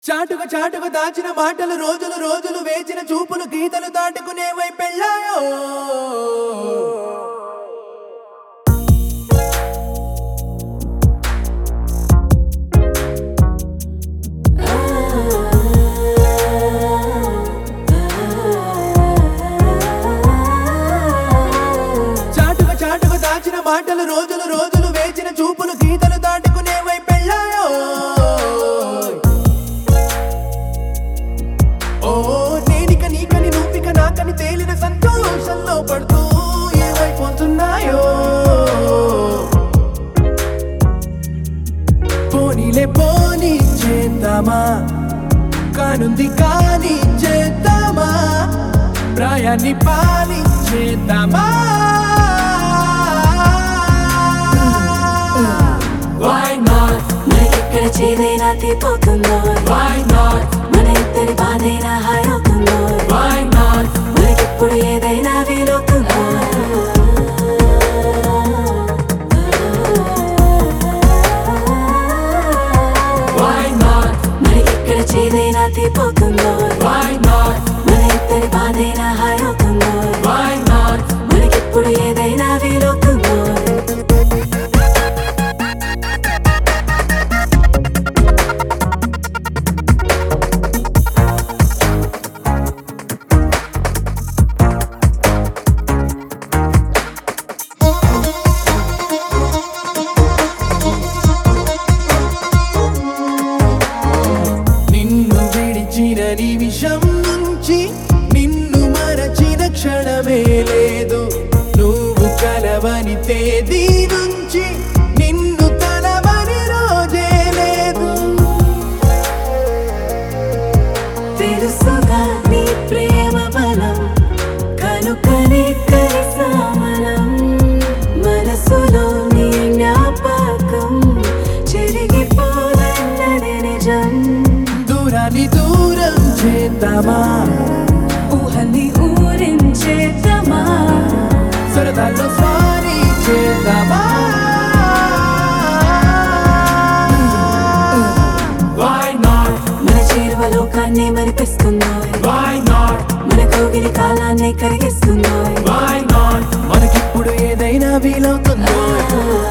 చాటుగా చాటుగా దాచిన మాటలు రోజులు రోజులు వేచిన చూపులు గీతలు దాటుకునే వైపెళ్ళాయో చాటుగా చాటుగా దాచిన మాటలు రోజులు రోజులు వేచిన చూపులు గీతలు దాటుకునే వైపెళ్ళాయో ఓ నేనిక నీకని నువ్విక నాకని తేలిన సంతోషంలో పడుతూ ఏమైపోతున్నాయో పోనీలే పోనీ చేద్దామా కానుంది కాని చేద్దామా ప్రాయాన్ని పాలి చేద్దామా Why not? మనకెక్కడ చేదైనా తీపోతుందో Why not? మన ఇద్దరి బాధైనా హాయవుతుందో Why not? మనకెప్పుడు ఏదైనా వీలవుతుందో Why not? మనకెక్కడ చేదైనా తీపోతుందో Why not? మన ఇద్దరి బాధైనా హాయవుతుందో Why not? మనకెప్పుడు ఏదైనా వీలవుతుందో నిన్ను విడిచిన నిమిషం నుంచి నిన్ను మరచిన క్షణమే లేదు నువ్వు కలవని తేదీ నుంచి నిన్ను తలవని రోజే లేదు తెలుసుగా నీ ప్రేమ బలం కనుకనే కలిసామలం మనసులో నీ జ్ఞాపకం చెరిగిపోదన్నది నిజం దూరాన్ని దూరం చేద్దామా ఊహల్ని ఊరించేద్దామా సరదాల్లో స్వారీ చేద్దామా Why not? మన చేరువ లోకాన్ని మరిపిస్తుందో Why not? మన కౌగిలి కాలాన్ని కరిగిస్తుందో Why not? మనకిప్పుడు ఏదైనా వీలవుతుందో